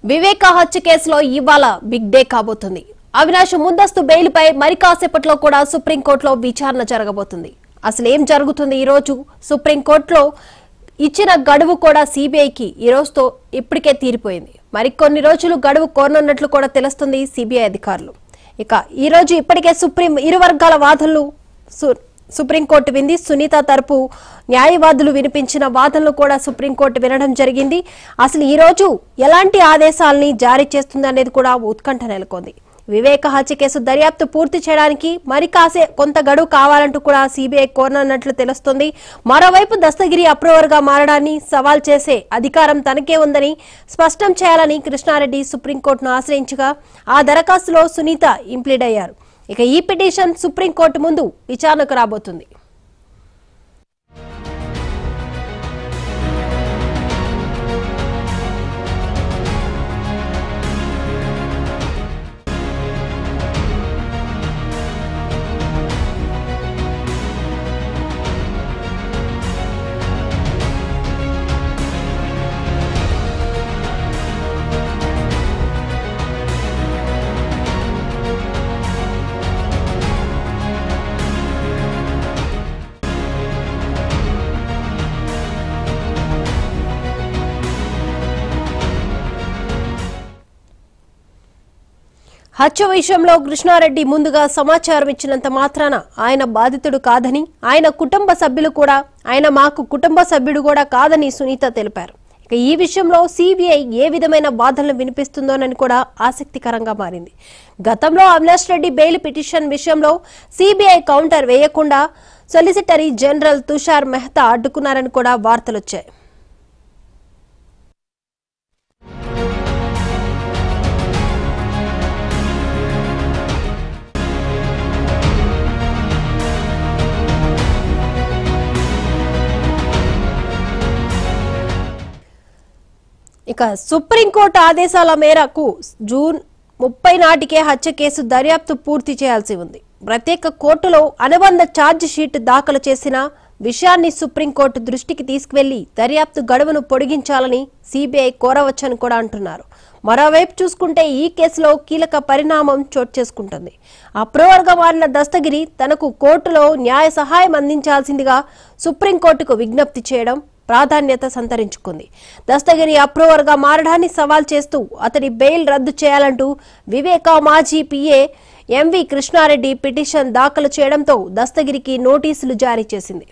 వివేక హత్య కేసులో ఇవాళ బిగ్ డే కాబోతుంది అవినాష్ ముందస్తు బెయిల్పై మరి కాసేపట్లో కూడా సుప్రీంకోర్టులో విచారణ జరగబోతుంది అసలు ఏం జరుగుతుంది ఈ రోజు సుప్రీంకోర్టులో ఇచ్చిన గడువు కూడా సిబిఐకి ఈ రోజుతో ఇప్పటికే తీరిపోయింది మరికొన్ని రోజులు గడువు కోరనున్నట్లు కూడా తెలుస్తుంది సిబిఐ అధికారులు ఇక ఈ రోజు ఇప్పటికే సుప్రీం ఇరు వర్గాల వాదనలు సు- సుప్రీంకోర్టు వింది సునీత తరపు న్యాయవాదులు వినిపించిన వాదనలు కూడా సుప్రీంకోర్టు వినడం జరిగింది అసలు ఈ రోజు ఎలాంటి ఆదేశాలని జారీ చేస్తుంది అనేది కూడా ఉత్కంఠ నెలకొంది వివేక హత్య కేసు దర్యాప్తు పూర్తి చేయడానికి మరి కాసే కొంత గడువు కావాలంటూ కూడా సిబిఐ కోరనున్నట్లు తెలుస్తుంది మరోవైపు దస్తగిరి అప్రూవర్ గా మారడాన్ని సవాల్ చేసే అధికారం తనకే ఉందని స్పష్టం చేయాలని కృష్ణారెడ్డి సుప్రీంకోర్టును ఆశ్రయించగా ఆ దరఖాస్తులో సునీత ఇంప్లీడ్ అయ్యారు ఇక ఈ పిటిషన్ సుప్రీంకోర్టు ముందు విచారణకు రాబోతుంది హత్య విషయంలో కృష్ణారెడ్డి ముందుగా సమాచారం ఇచ్చినంత మాత్రాన ఆయన బాధితుడు కాదని ఆయన కుటుంబ సభ్యులు కూడా ఆయన మాకు కుటుంబ సభ్యుడు కూడా కాదని సునీత తెలిపారు ఇక ఈ విషయంలో సిబిఐ ఏ విధమైన వాదనలు వినిపిస్తుందోనని కూడా ఆసక్తికరంగా మారింది గతంలో అవినాష్ రెడ్డి బెయిల్ పిటిషన్ విషయంలో సిబిఐ కౌంటర్ వేయకుండా సొలిసిటరీ జనరల్ తుషార్ మెహతా అడ్డుకున్నారని కూడా వార్తలొచ్చాయి ఇక సుప్రీంకోర్టు ఆదేశాల మేరకు జూన్ ముప్పై నాటికే హత్య కేసు దర్యాప్తు పూర్తి చేయాల్సి ఉంది ప్రత్యేక కోర్టులో అనుబంధ ఛార్జ్ షీట్ దాఖలు చేసిన విషయాన్ని సుప్రీంకోర్టు దృష్టికి తీసుకువెళ్లి దర్యాప్తు గడువును పొడిగించాలని సిబిఐ కోరవచ్చని కూడా అంటున్నారు మరోవైపు చూసుకుంటే ఈ కేసులో కీలక పరిణామం చోటు చేసుకుంటుంది అప్రూవర్గా మారిన దస్తగిరి తనకు కోర్టులో న్యాయ సహాయం అందించాల్సిందిగా సుప్రీంకోర్టుకు విజ్ఞప్తి చేయడం ప్రాధాన్యత సంతరించుకుంది దస్తగిరి అప్రూవర్ గా మారడాన్ని సవాల్ చేస్తూ అతడి బెయిల్ రద్దు చేయాలంటూ వివేక మాజీ పిఏ ఎంవి కృష్ణారెడ్డి పిటిషన్ దాఖలు చేయడంతో దస్తగిరికి నోటీసులు జారీ చేసింది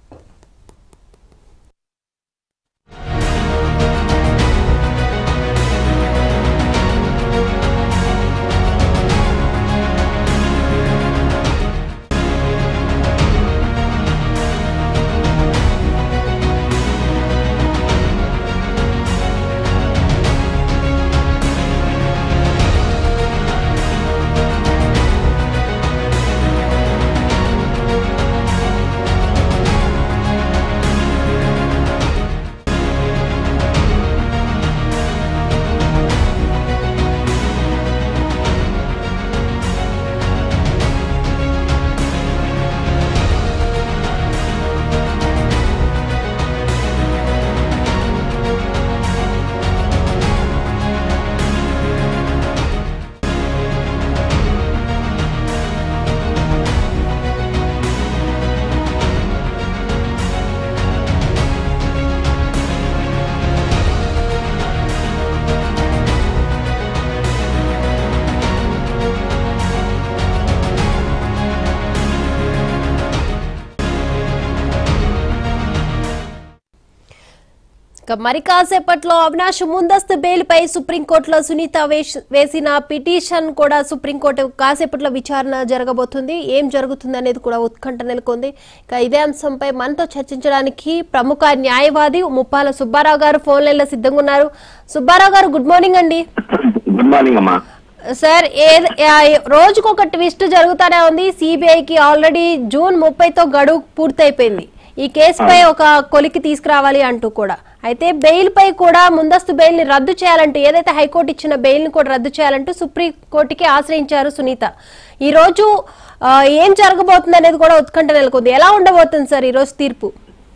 ఇక మరి కాసేపట్లో అవినాష్ ముందస్తు బెయిల్పై సుప్రీంకోర్టులో సునీత వేష్- వేసిన పిటిషన్ కూడా సుప్రీంకోర్టు కాసేపట్లో విచారణ జరగబోతుంది ఏం జరుగుతుంది అనేది కూడా ఉత్కంఠ నెలకొంది ఇక ఇదే అంశంపై మనతో చర్చించడానికి ప్రముఖ న్యాయవాది ముప్పాల సుబ్బారావు గారు ఫోన్ లైన్లో సిద్ధంగా ఉన్నారు సుబ్బారావు గారు గుడ్ మార్నింగ్ అండి గుడ్ మార్నింగ్ అమ్మా సార్ ఏ రోజుకు ఒక ట్విస్ట్ జరుగుతానే ఉంది సిబిఐకి ఆల్రెడీ జూన్ ముప్పైతో గడువు పూర్తయిపోయింది ఈ కేసుపై ఒక కొలికి తీసుకురావాలి అంటూ కూడా అయితే బెయిల్ పై కూడా ముందస్తు బెయిల్ ని రద్దు చేయాలంటూ ఏదైతే హైకోర్టు ఇచ్చిన బెయిల్ ని కూడా రద్దు చేయాలంటూ సుప్రీం కోర్టుకి ఆశ్రయించారు సునీత ఈ రోజు ఆ, ఏం జరగబోతుంది అనేది కూడా ఉత్కంఠ నెలకొంది ఎలా ఉండబోతుంది సార్ ఈ రోజు తీర్పు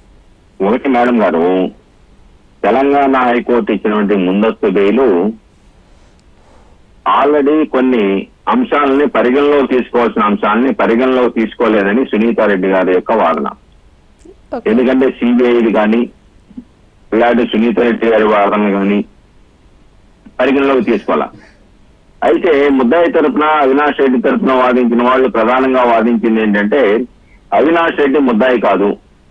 ఒకటి మేడం గారు తెలంగాణ హైకోర్టు ఇచ్చినటువంటి ముందస్తు బెయిలు ఆల్రెడీ కొన్ని అంశాలని పరిగణలో తీసుకోవాల్సిన అంశాలని పరిగణలో తీసుకోలేదని సునీతారెడ్డి గారి యొక్క వాదన ఓకే ఎందుకంటే సిబిఐది కానీ ఇలాంటి సునీతారెడ్డి గారి వాదన కానీ పరిగణలోకి తీసుకోవాలా అయితే ముద్దాయి తరపున అవినాష్ రెడ్డి తరపున వాదించిన వాళ్ళు ప్రధానంగా వాదించింది ఏంటంటే అవినాష్ రెడ్డి ముద్దాయి కాదు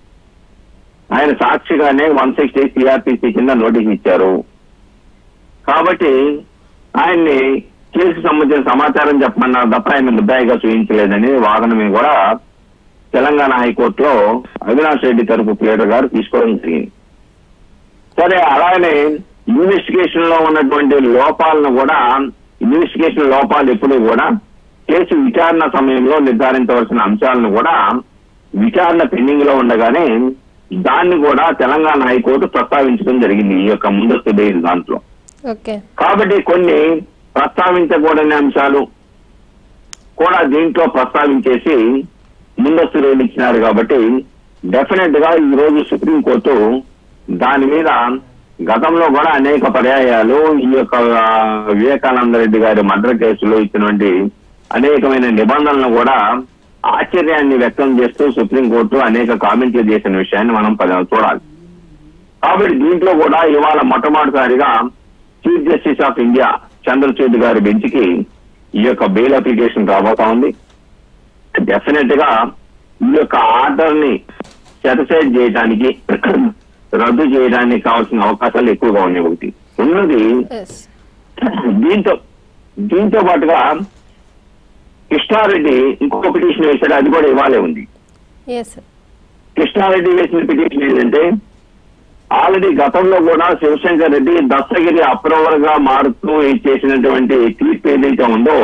ఆయన సాక్షిగానే వన్ సిక్స్టీ సిఆర్పిసి కింద నోటీస్ ఇచ్చారు కాబట్టి ఆయన్ని కేసుకు సంబంధించిన సమాచారం చెప్పమన్నారు తప్ప ఆయన ముద్దాయిగా చూపించలేదని వాదన మీద కూడా తెలంగాణ హైకోర్టులో అవినాష్ రెడ్డి తరపు ప్లేటర్ గారు తీసుకోవడం జరిగింది సరే అలానే ఇన్వెస్టిగేషన్ లో ఉన్నటువంటి లోపాలను కూడా ఇన్వెస్టిగేషన్ లోపాలు ఎప్పుడు కూడా కేసు విచారణ సమయంలో నిర్ధారించవలసిన అంశాలను కూడా విచారణ పెండింగ్ లో ఉండగానే దాన్ని కూడా తెలంగాణ హైకోర్టు ప్రస్తావించడం జరిగింది ఈ యొక్క ముందస్తు బెయిల్ దాంట్లో ఓకే కాబట్టి కొన్ని ప్రస్తావించకూడని అంశాలు కూడా దీంట్లో ప్రస్తావించేసి ముందస్తు బెయిల్ ఇచ్చినారు కాబట్టి డెఫినెట్ గా ఈ రోజు సుప్రీంకోర్టు దాని మీద గతంలో కూడా అనేక పర్యాయాలు ఈ యొక్క ఆ, వివేకానంద రెడ్డి గారి మర్డర్ కేసులో ఇచ్చినటువంటి అనేకమైన నిబంధనలను కూడా ఆశ్చర్యాన్ని వ్యక్తం చేస్తూ సుప్రీంకోర్టు అనేక కామెంట్లు చేసిన విషయాన్ని మనం పద- చూడాలి కాబట్టి దీంట్లో కూడా ఇవాళ మొట్టమొదటిసారిగా chief justice of India Chandrachud గారి బెంచ్ కి ఈ యొక్క బెయిల్ అప్లికేషన్ రాబోతా ఉంది డెఫినెట్ గా ఈ యొక్క ఆర్డర్ ని సెటిసైడ్ చేయడానికి రద్దు చేయడానికి కావాల్సిన అవకాశాలు ఎక్కువగా ఉన్నాయి ఒకటి ఉన్నది ఎస్ దీంతో దీంతో పాటుగా కృష్ణారెడ్డి ఇంకొక పిటిషన్ వేశాడు అది కూడా ఇవాళే ఉంది ఎస్ కృష్ణారెడ్డి వేసిన పిటిషన్ ఏంటంటే ఆల్రెడీ గతంలో కూడా శివశంకర్ రెడ్డి దస్తగిరి అప్రూవర్ గా మారుతూ చేసినటువంటి తీర్పు ఏదైతే ఉందో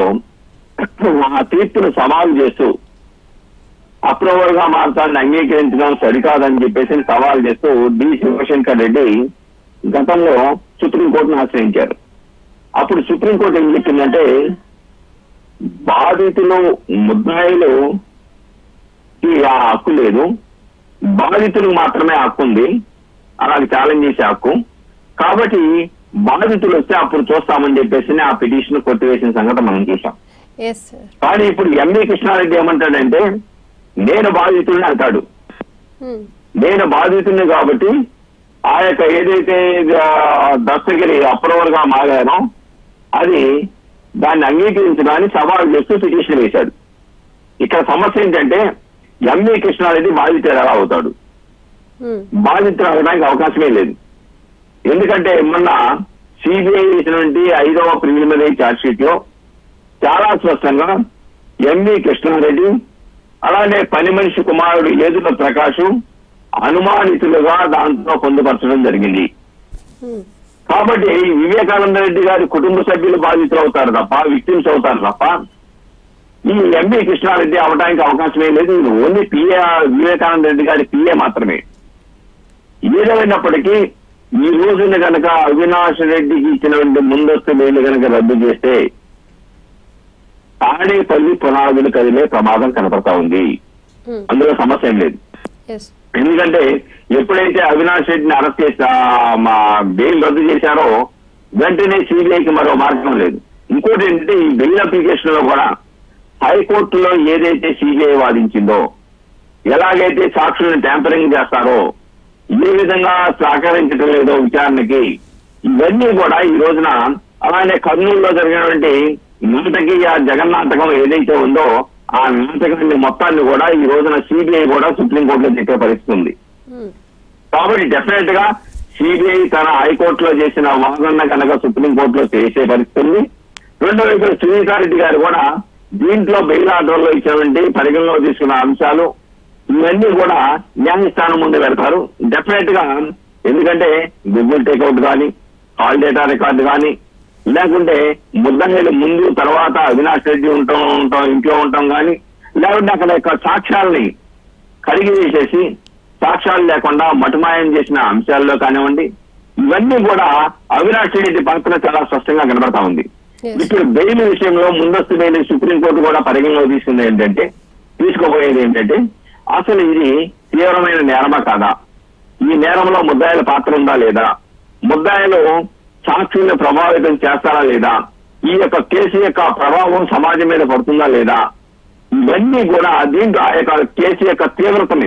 ఆ తీర్పును సవాల్ చేస్తూ అప్రూవర్ గా మారుతాన్ని అంగీకరించడం సరికాదని చెప్పేసి సవాల్ చేస్తూ డి శివశంకర్ రెడ్డి గతంలో సుప్రీంకోర్టును ఆశ్రయించారు అప్పుడు సుప్రీంకోర్టు ఏం చెప్పిందంటే బాధితులు ముద్దాయిలు ఈ ఆ హక్కు లేదు బాధితులకు మాత్రమే హక్కు ఉంది అలాగే ఛాలెంజ్ చేసే హక్కు కాబట్టి బాధితులు వస్తే అప్పుడు చూస్తామని చెప్పేసి ఆ పిటిషన్ కొట్టివేసిన సంగతి మనం చూసాం ఎస్ సార్ కానీ ఇప్పుడు ఎంఏ కృష్ణారెడ్డి ఏమంటాడంటే నేను బాధితుడిని అంటాడు నేను బాధితుడిని కాబట్టి ఆ యొక్క ఏదైతే ఆ, దస్తగిరి అప్రూవల్ గా మారానో అది దాన్ని అంగీకరించడానికి సవాల్ చేస్తూ పిటిషన్ వేశాడు ఇక్కడ సమస్య ఏంటంటే ఎంఏ కృష్ణారెడ్డి బాధితుడు ఎలా అవుతాడు బాధితుడు అవడానికి అవకాశమే లేదు ఎందుకంటే మొన్న సిబిఐ ఇచ్చినటువంటి ఐదవ ప్రిలిమినరీ ఛార్జ్ షీట్ లో చాలా స్పష్టంగా ఎంవి కృష్ణారెడ్డి అలానే పని మనిషి కుమారుడు ఏదుల ప్రకాష్ అనుమానితులుగా దాంట్లో పొందుపరచడం జరిగింది కాబట్టి వివేకానంద రెడ్డి గారి కుటుంబ సభ్యులు బాధితులు అవుతారు తప్ప విక్టిమ్స్ అవుతారు తప్ప ఈ ఎంవి కృష్ణారెడ్డి అవడానికి అవకాశమే లేదు ఇది ఓన్లీ పిఏ వివేకానంద రెడ్డి గారి పిఏ మాత్రమే ఏదైనప్పటికీ ఈ రోజున కనుక అవినాష్ రెడ్డికి ఇచ్చినటువంటి ముందస్తు బెయిల్ కనుక రద్దు చేస్తే తాడేపల్లి పునాదులు కదిలే ప్రమాదం కనపడతా ఉంది అందులో సమస్య ఏం లేదు ఎస్ ఎందుకంటే ఎప్పుడైతే అవినాష్ రెడ్డిని అరెస్ట్ చేసి ఆ, మా బెయిల్ రద్దు చేశారో వెంటనే సిబిఐకి మరో మార్గం లేదు ఇంకోటి ఏంటంటే ఈ బెయిల్ అప్లికేషన్ లో కూడా హైకోర్టులో ఏదైతే సిబిఐ వాదించిందో ఎలాగైతే సాక్షులను ట్యాంపరింగ్ చేస్తారో ఏ విధంగా సహకరించడం లేదో విచారణకి ఇవన్నీ కూడా ఈ రోజున అలానే కర్నూలులో జరిగినటువంటి నాటకి ఆ జగన్నాటకం ఏదైతే ఉందో ఆ నాటకాన్ని మొత్తాన్ని కూడా ఈ రోజున సిబిఐ కూడా సుప్రీంకోర్టులో చెప్పే పరిస్థితి ఉంది కాబట్టి డెఫినెట్ గా సిబిఐ తన హైకోర్టులో చేసిన వాదన కనుక సుప్రీంకోర్టులో చేసే పరిస్థితి ఉంది రెండో వైపు సునీతారెడ్డి గారు కూడా దీంట్లో బెయిల్ ఆర్డర్లో ఇచ్చినటువంటి పరిగణలో తీసుకున్న అంశాలు ఇవన్నీ కూడా న్యాయస్థానం ముందు పెడతారు డెఫినెట్ గా ఎందుకంటే గూగుల్ టేక్అవుట్ కానీ కాల్ డేటా రికార్డు కానీ లేకుంటే ముద్దంగిలు ముందు తర్వాత అవినాష్ రెడ్డి ఉంటాం ఉంటాం ఇంట్లో ఉంటాం కానీ లేకుంటే అక్కడ యొక్క సాక్ష్యాలని కడిగి వేసేసి సాక్ష్యాలు లేకుండా మటుమాయం చేసిన అంశాల్లో కానివ్వండి ఇవన్నీ కూడా అవినాష్ రెడ్డి పాత్ర చాలా స్పష్టంగా కనబడతా ఉంది Yes. ఇప్పుడు బెయిల్ విషయంలో ముందస్తు బెయిల్ సుప్రీంకోర్టు కూడా పరిగణలో తీసుకుంది ఏంటంటే తీసుకోబోయేది ఏంటంటే అసలు ఇది తీవ్రమైన నేరమా కాదా ఈ నేరంలో ముద్దాయిల పాత్ర ఉందా లేదా ముద్దాయిలు సాక్షుల్ని ప్రభావితం చేస్తారా లేదా ఈ యొక్క కేసు యొక్క ప్రభావం సమాజం మీద పడుతుందా లేదా ఇవన్నీ కూడా దీంట్లో ఆ యొక్క కేసు యొక్క తీవ్రతని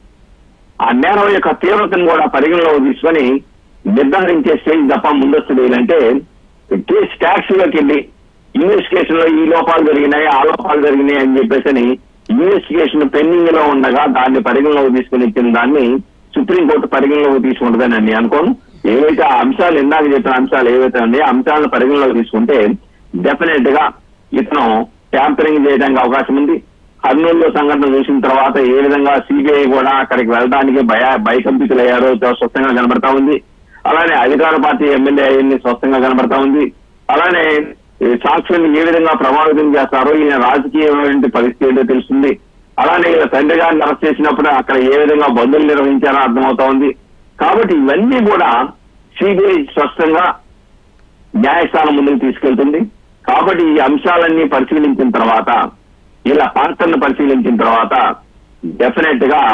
ఆ నేరం యొక్క తీవ్రతను కూడా పరిగణలో తీసుకొని నిర్ధారించే స్టేజ్ తప్ప ముందస్తు వేయాలంటే కేసు ట్యాక్స్ లోకి వెళ్ళి ఇన్వెస్టిగేషన్ లో ఈ లోపాలు జరిగినాయి ఆ లోపాలు జరిగినాయి అని చెప్పేసి అని ఇన్వెస్టిగేషన్ పెండింగ్ లో ఉండగా దాన్ని పరిగణలోకి తీసుకుని ఇచ్చిన దాన్ని సుప్రీంకోర్టు పరిగణలోకి తీసుకుంటుందని నేను అనుకోను ఏవైతే ఆ అంశాలు ఇందాక చెప్పిన అంశాలు ఏవైతే ఉన్నాయో ఆ అంశాలను పరిగణలోకి తీసుకుంటే డెఫినెట్ గా ఇతను ట్యాంపరింగ్ చేయడానికి అవకాశం ఉంది కర్నూలులో సంఘటన చూసిన తర్వాత ఏ విధంగా సిబిఐ కూడా అక్కడికి వెళ్ళడానికి భయ భయకంపితులయ్యారో చాలా స్పష్టంగా కనబడతా ఉంది అలానే అధికార పార్టీ ఎమ్మెల్యే అయ్యింది స్పష్టంగా కనబడతా ఉంది అలానే ఈ సాక్షుల్ని ఏ విధంగా ప్రభావితం చేస్తారో ఈయన రాజకీయమైన పరిస్థితి ఏంటో తెలుస్తుంది అలానే ఈయన తండ్రి గారిని అరెస్ట్ చేసినప్పుడు అక్కడ ఏ విధంగా బంధువులు నిర్వహించారో అర్థమవుతా ఉంది కాబట్టి ఇవన్నీ కూడా సిబిఐ స్పష్టంగా న్యాయస్థానం ముందుకు తీసుకెళ్తుంది కాబట్టి ఈ అంశాలన్నీ పరిశీలించిన తర్వాత ఇలా పాత్రను పరిశీలించిన తర్వాత డెఫినెట్ గా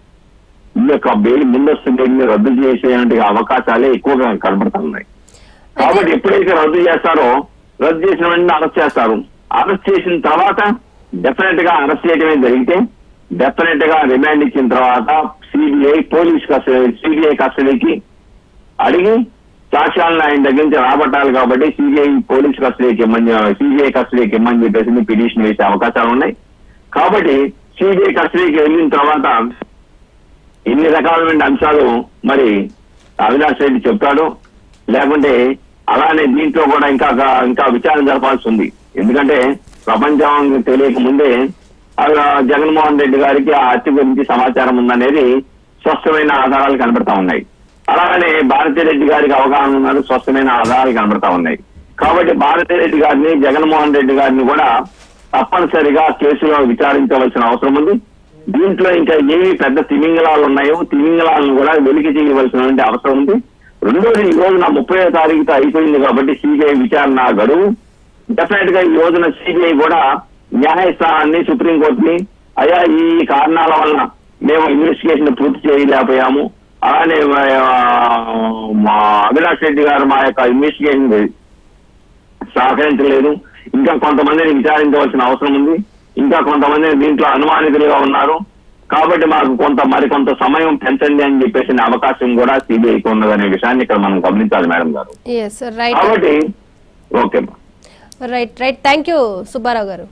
ఈ యొక్క బెయిల్ ముందస్తు బెయిల్ని రద్దు చేసేటువంటి అవకాశాలే ఎక్కువగా కనబడుతున్నాయి కాబట్టి ఎప్పుడైతే రద్దు చేస్తారో రద్దు చేసిన వెంటనే అరెస్ట్ చేస్తారు అరెస్ట్ చేసిన తర్వాత డెఫినెట్ గా అరెస్ట్ చేయడమే జరిగితే డెఫినెట్ గా రిమాండ్ ఇచ్చిన తర్వాత సిబిఐ పోలీస్ కస్టడీ సిబిఐ కస్టడీకి అడిగి సాక్ష్యాలను ఆయన దగ్గర నుంచి రాబట్టాలి కాబట్టి సిబిఐ పోలీస్ కస్టడీకి ఇమ్మని సిబిఐ కస్టడీకి ఇమ్మని చెప్పేసి పిటిషన్ వేసే అవకాశాలు ఉన్నాయి కాబట్టి సిబిఐ కస్టడీకి వెళ్ళిన తర్వాత ఇన్ని రకాలైన అంశాలు మరి అవినాష్ రెడ్డి చెప్తాడు లేకుంటే అలానే దీంట్లో కూడా ఇంకా ఇంకా విచారణ జరపాల్సి ఉంది ఎందుకంటే ప్రపంచం తెలియక ముందే ఆ జగన్మోహన్ రెడ్డి గారికి ఆ హత్య గురించి సమాచారం ఉందనేది స్పష్టమైన ఆధారాలు కనబడతా ఉన్నాయి అలానే భారతిరెడ్డి గారికి అవగాహన ఉన్నది స్పష్టమైన ఆధారాలు కనబడతా ఉన్నాయి కాబట్టి భారతిరెడ్డి గారిని జగన్మోహన్ రెడ్డి గారిని కూడా తప్పనిసరిగా కేసులో విచారించవలసిన అవసరం ఉంది దీంట్లో ఇంకా ఏవి పెద్ద తిమింగళాలు ఉన్నాయో తిమింగళాలను కూడా వెలికి చేయవలసినటువంటి అవసరం ఉంది రెండోది ఈ రోజున ముప్పై తారీఖుతో అయిపోయింది కాబట్టి సిబిఐ విచారణ గడువు డెఫినెట్ గా ఈ రోజున సిబిఐ కూడా న్యాయస్థానాన్ని సుప్రీంకోర్టుని అయా ఈ కారణాల వలన మేము ఇన్వెస్టిగేషన్ పూర్తి చేయలేకపోయాము అలానే ఆ, మా అవినాష్ రెడ్డి గారు మా యొక్క ఇన్వెస్టిగేషన్ సహకరించలేదు ఇంకా కొంతమందిని విచారించవలసిన అవసరం ఉంది ఇంకా కొంతమంది దీంట్లో అనుమానితులుగా ఉన్నారు కాబట్టి మాకు కొంత మరికొంత సమయం పెంచండి అని చెప్పేసిన అవకాశం కూడా సిబిఐకి ఉన్నదనే విషయాన్ని ఇక్కడ మనం గమనించాలి మేడం గారు ఎస్ రైట్ కాబట్టి okay right right thank you Subbarao garu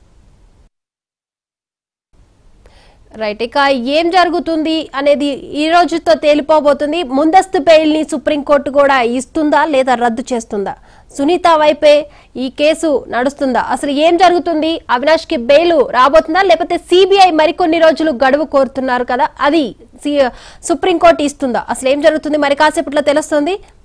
right ఇక ఏం జరుగుతుంది అనేది ఈ రోజుతో తేలిపోబోతుంది ముందస్తు బెయిల్ ని సుప్రీంకోర్టు కూడా ఇస్తుందా లేదా రద్దు చేస్తుందా సునీత వైపే ఈ కేసు నడుస్తుందా అసలు ఏం జరుగుతుంది అవినాష్ కి బెయిల్ రాబోతుందా లేకపోతే సిబిఐ మరికొన్ని రోజులు గడువు కోరుతున్నారు కదా అది సి- సుప్రీంకోర్టు ఇస్తుందా అసలు ఏం జరుగుతుంది మరి కాసేపట్లో తెలుస్తుంది